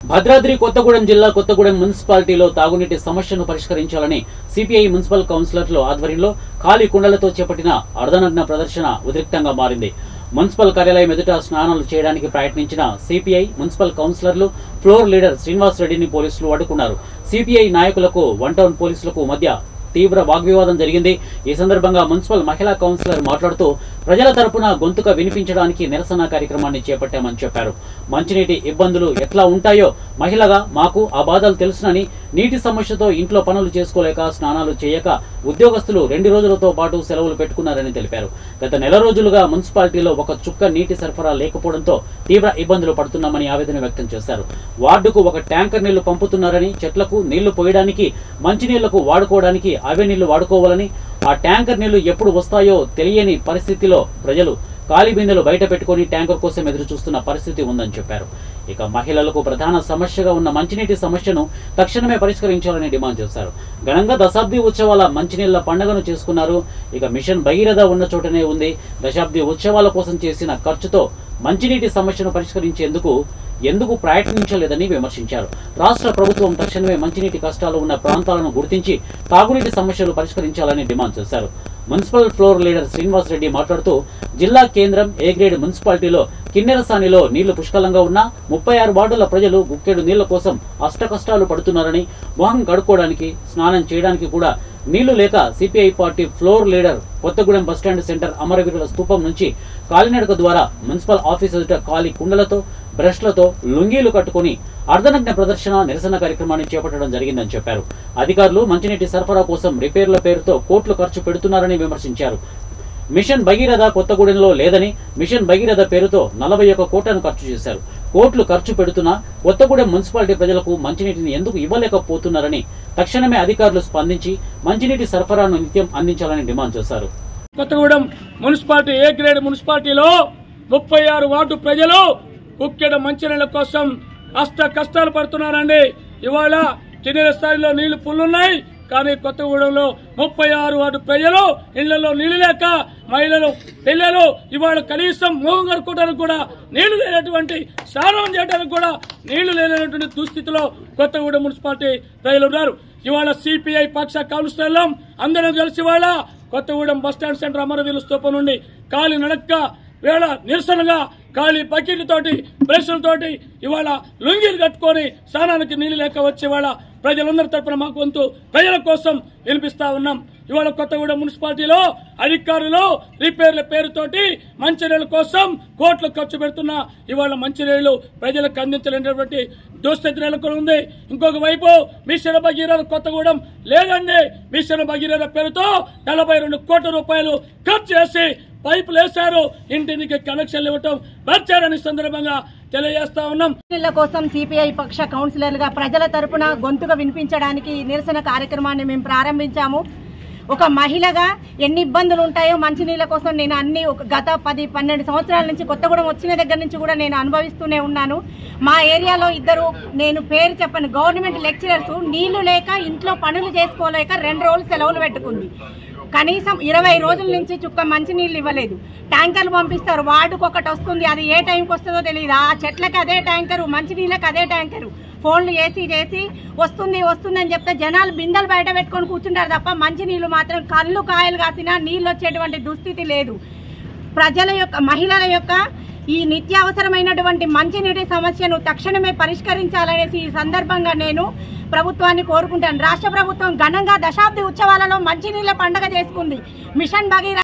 భద్రాద్రి కొత్తగూడెం జిల్లా కొత్తగూడెం మున్సిపాలిటీలో తాగునీటి సమస్యను పరిష్కరించాలని సిపిఐ మున్సిపల్ కౌన్సిలర్ల ఆధ్వర్యంలో ఖాళీ కుండలతో చేపట్టిన అర్ధనగ్న ప్రదర్శన ఉద్రిక్తంగా మారింది మున్సిపల్ కార్యాలయం ఎదుట స్నానాలు చేయడానికి ప్రయత్నించిన సిపిఐ మున్సిపల్ కౌన్సిలర్లు ఫ్లోర్ లీడర్ శ్రీనివాస్ రెడ్డిని పోలీసులు అడ్డుకున్నారు సిపిఐ నాయకులకు వన్ టౌన్ పోలీసులకు మధ్య తీవ్ర వాగ్వివాదం జరిగింది ఈ సందర్భంగా మున్సిపల్ మహిళా కౌన్సిలర్ మాట్లాడుతూ ప్రజల తరపున గొంతుక వినిపించడానికి నిరసన కార్యక్రమాన్ని చేపట్టామని చెప్పారు మంచినీటి ఇబ్బందులు ఎట్లా ఉంటాయో మహిళగా మాకు ఆ బాధలు తెలుసునని నీటి సమస్యతో ఇంట్లో పనులు చేసుకోలేక స్నానాలు చేయక ఉద్యోగస్తులు రెండు రోజులతో పాటు సెలవులు పెట్టుకున్నారని తెలిపారు గత నెల రోజులుగా మున్సిపాలిటీలో ఒక చుక్క నీటి సరఫరా లేకపోవడంతో తీవ్ర ఇబ్బందులు పడుతున్నామని ఆవేదన వ్యక్తం చేశారు వార్డుకు ఒక ట్యాంకర్ నీళ్లు పంపుతున్నారని చెట్లకు నీళ్లు పోయడానికి మంచినీళ్లకు వాడుకోవడానికి అవే నీళ్లు వాడుకోవాలని ఆ ట్యాంకర్ నీళ్లు ఎప్పుడు వస్తాయో తెలియని పరిస్థితిలో ప్రజలు ఖాళీ బిందెలు బయట పెట్టుకొని ట్యాంకర్ కోసం ఎదురు చూస్తున్న పరిస్థితి ఉందని చెప్పారు ఇక మహిళలకు ప్రధాన సమస్యగా ఉన్న మంచినీటి సమస్యను తక్షణమే పరిష్కరించాలని డిమాండ్ చేశారు ఘనంగా దశాబ్ది ఉత్సవాల మంచినీళ్ల పండుగను చేసుకున్నారు ఇక మిషన్ భగీరథ ఉన్న చోటనే ఉంది దశాబ్ది ఉత్సవాల కోసం చేసిన ఖర్చుతో మంచినీటి సమస్యను పరిష్కరించేందుకు ఎందుకు ప్రయత్నించలేదని విమర్శించారు రాష్ట్ర ప్రభుత్వం తక్షణమే మంచినీటి కష్టాలు ఉన్న ప్రాంతాలను గుర్తించి తాగునీటి సమస్యలు పరిష్కరించాలని డిమాండ్ చేశారు municipal floor leader Srinivas Reddy మాట్లాడుతూ జిల్లా కేంద్రం ఏ గ్రేడ్ మున్సిపాలిటీలో కిన్నెరసానిలో నీళ్లు పుష్కలంగా ఉన్నా ముప్పై ఆరు వార్డుల ప్రజలు గుక్కెడు నీళ్ల కోసం అష్టకష్టాలు పడుతున్నారని మొహం కడుక్కోవడానికి స్నానం చేయడానికి కూడా నీళ్లు లేక CPI party floor leader Kothagudem bus stand centre అమరవీరుల స్తూపం నుంచి కాలినడక ద్వారా మున్సిపల్ ఆఫీస్ ఎదుట ఖాళీ కుండలతో బ్రష్లతో లుంగీలు కట్టుకుని అర్ధనగ్న ప్రదర్శన నిరసన కార్యక్రమాన్ని చేపట్టడం జరిగిందని చెప్పారు అధికారులు మంచినీటి సరఫరా కోసం రిపేర్ల పేరుతో కోట్లు ఖర్చు పెడుతున్నారని విమర్శించారు మిషన్ భగీరథ కొత్తగూడెంలో లేదని మిషన్ భగీరథ పేరుతో నలభై ఒక్క కోట్లను ఖర్చు చేశారు కోట్లు ఖర్చు పెడుతున్నా కొత్తగూడెం మున్సిపాలిటీ ప్రజలకు మంచినీటిని ఎందుకు ఇవ్వలేకపోతున్నారని తక్షణమే అధికారులు స్పందించి మంచినీటి సరఫరాను నిత్యం అందించాలని డిమాండ్ చేశారు కొత్తగూడెం మున్సిపాలిటీ ఏ గ్రేడ్ మున్సిపాలిటీలో ముప్పై ఆరు వార్డు ప్రజలు కుక్కెడ మంచినీళ్ళ కోసం అష్ట కష్టాలు పడుతున్నారండి ఇవాళ కిన్నెర స్థాయిలో నీళ్లు పుల్లున్నాయి కానీ కొత్తగూడెంలో ముప్పై ఆరు వార్డు ప్రజలు ఇళ్లలో నీళ్లు లేక మహిళలు పిల్లలు ఇవాళ కనీసం మోహం కడుక్కోవడానికి కూడా నీళ్లు లేనటువంటి స్నానం చేయడానికి కూడా నీళ్లు లేనటువంటి దుస్థితిలో కొత్తగూడెం మున్సిపాలిటీ ప్రజలు ఉన్నారు ఇవాళ సిపిఐ పక్ష కౌన్సిలర్లం అందరం కలిసి ఇవాళ కొత్తగూడెం బస్టాండ్ సెంటర్ అమరవీరుల స్తూపం నుండి కాలి నడక్క వేళ నిరసనగా ఖాళీ బకెట్లతోటి బ్రష్లతోటి ఇవాళ లుంగీలు కట్టుకొని స్నానానికి నీళ్లు లేక వచ్చి ఇవాళ ప్రజలందరి తరపున మాకు వంతు ప్రజల కోసం వినిపిస్తా ఉన్నాం ఇవాళ కొత్తగూడెం మున్సిపాలిటీలో అధికారులు రిపేర్ల పేరుతోటి మంచినీళ్ళ కోసం కోట్లు ఖర్చు పెడుతున్నా ఇవాళ మంచినీళ్లు ప్రజలకు అందించలేనటువంటి దుస్థితి నెలకొని ఉంది ఇంకొక వైపు మిషన్ భగీరథ కొత్తగూడెం లేదండి మిషన్ భగీరథ పేరుతో నలభై రెండు కోట్ల రూపాయలు ఖర్చు చేసి పైపులు వేశారు ఇంటికి కనెక్షన్లు ఇవ్వటం వచ్చారని సందర్భంగా తెలియజేస్తా ఉన్నాం నీళ్ల కోసం సిపిఐ పక్ష కౌన్సిలర్లుగా ప్రజల తరపున గొంతుగా వినిపించడానికి ఈ నిరసన కార్యక్రమాన్ని మేము ప్రారంభించాము ఒక మహిళగా ఎన్ని ఇబ్బందులు ఉంటాయో మంచినీళ్ళ కోసం నేను అన్ని ఒక గత పది పన్నెండు సంవత్సరాల నుంచి కొత్తగూడెం వచ్చిన దగ్గర నుంచి కూడా నేను అనుభవిస్తూనే ఉన్నాను మా ఏరియాలో ఇద్దరు నేను పేరు చెప్పను గవర్నమెంట్ లెక్చరర్స్ నీళ్లు లేక ఇంట్లో పనులు చేసుకోలేక రెండు రోజులు సెలవులు పెట్టుకుంది కనీసం ఇరవై రోజుల నుంచి చుక్క మంచినీళ్ళు ఇవ్వలేదు ట్యాంకర్లు పంపిస్తారు వార్డుకు ఒకటి వస్తుంది అది ఏ టైంకి వస్తుందో తెలియదు ఆ చెట్లకి అదే ట్యాంకరు మంచినీళ్ళకి అదే ట్యాంకరు ఫోన్లు చేసి చేసి వస్తుంది వస్తుంది అని చెప్తే జనాలు బిందెలు బయట పెట్టుకొని కూర్చుంటారు తప్ప మంచినీళ్ళు మాత్రం కళ్ళు కాయలు కాసినా నీళ్ళు వచ్చేటువంటి దుస్థితి లేదు ప్రజల యొక్క మహిళల యొక్క ఈ నిత్యావసరమైనటువంటి మంచినీటి సమస్యను తక్షణమే పరిష్కరించాలనేసి ఈ సందర్భంగా నేను ప్రభుత్వాన్ని కోరుకుంటాను రాష్ట్ర ప్రభుత్వం ఘనంగా దశాబ్ది ఉత్సవాలలో మంచినీళ్ళ పండుగ చేసుకుంది మిషన్ భగీరథ